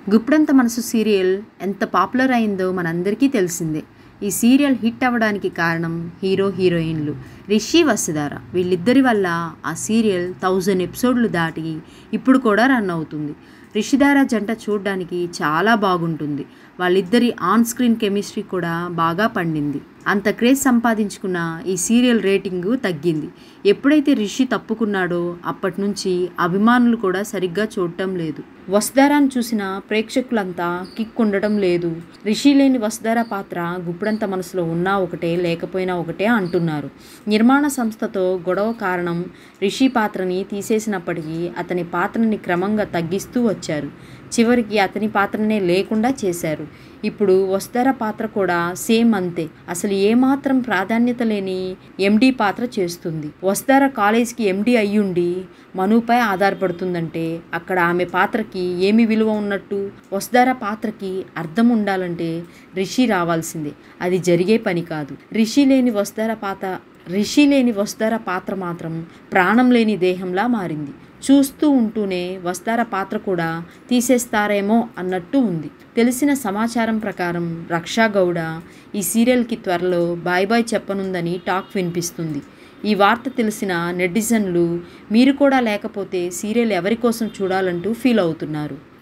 గుప్పెడంత మనసు సీరియల్ ఎంత పాపులర్ అయిందో మనందరికీ తెలిసిందే ఈ సీరియల్ హిట్ అవ్వడానికి కారణం హీరో హీరోయిన్లు రిషి వసుధార వీళ్ళిద్దరి వల్ల ఆ సీరియల్ థౌజండ్ ఎపిసోడ్లు దాటి ఇప్పుడు కూడా రన్ అవుతుంది రిషిధార జంట చూడడానికి చాలా బాగుంటుంది వాళ్ళిద్దరి ఆన్ స్క్రీన్ కెమిస్ట్రీ కూడా బాగా పండింది అంత క్రేజ్ సంపాదించుకున్న ఈ సీరియల్ రేటింగు తగ్గింది ఎప్పుడైతే రిషి తప్పుకున్నాడో అప్పటి నుంచి అభిమానులు కూడా సరిగ్గా చూడటం లేదు వసుధారాన్ని చూసిన ప్రేక్షకులంతా కిక్ ఉండటం లేదు రిషి లేని వసుధార పాత్ర గుప్పుడంత మనసులో ఉన్నా ఒకటే లేకపోయినా ఒకటే అంటున్నారు నిర్మాణ సంస్థతో గొడవ కారణం రిషి పాత్రని తీసేసినప్పటికీ అతని పాత్రని క్రమంగా తగ్గిస్తూ వచ్చారు చివరికి అతని పాత్రనే లేకుండా చేశారు ఇప్పుడు వసుధార పాత్ర కూడా సేమ్ అంతే అసలు ఏమాత్రం ప్రాధాన్యత లేని ఎండి పాత్ర చేస్తుంది వసుధార కాలేజ్కి ఎండి అయ్యుండి మనుపై ఆధారపడుతుందంటే అక్కడ ఆమె పాత్రకి ఏమి విలువ ఉన్నట్టు వసుధార పాత్రకి అర్థం ఉండాలంటే రిషి రావాల్సిందే అది జరిగే పని కాదు రిషి లేని వసుధార పాత్ర రిషి లేని వసుధార పాత్ర మాత్రం ప్రాణం లేని దేహంలా మారింది చూస్తూ ఉంటూనే వస్తార పాత్ర కూడా తీసేస్తారేమో అన్నట్టు ఉంది తెలిసిన సమాచారం ప్రకారం రక్షా గౌడ ఈ సీరియల్కి త్వరలో బాయ్ బాయ్ చెప్పనుందని టాక్ వినిపిస్తుంది ఈ వార్త తెలిసిన నెటిజన్లు మీరు కూడా లేకపోతే సీరియల్ ఎవరి కోసం చూడాలంటూ ఫీల్ అవుతున్నారు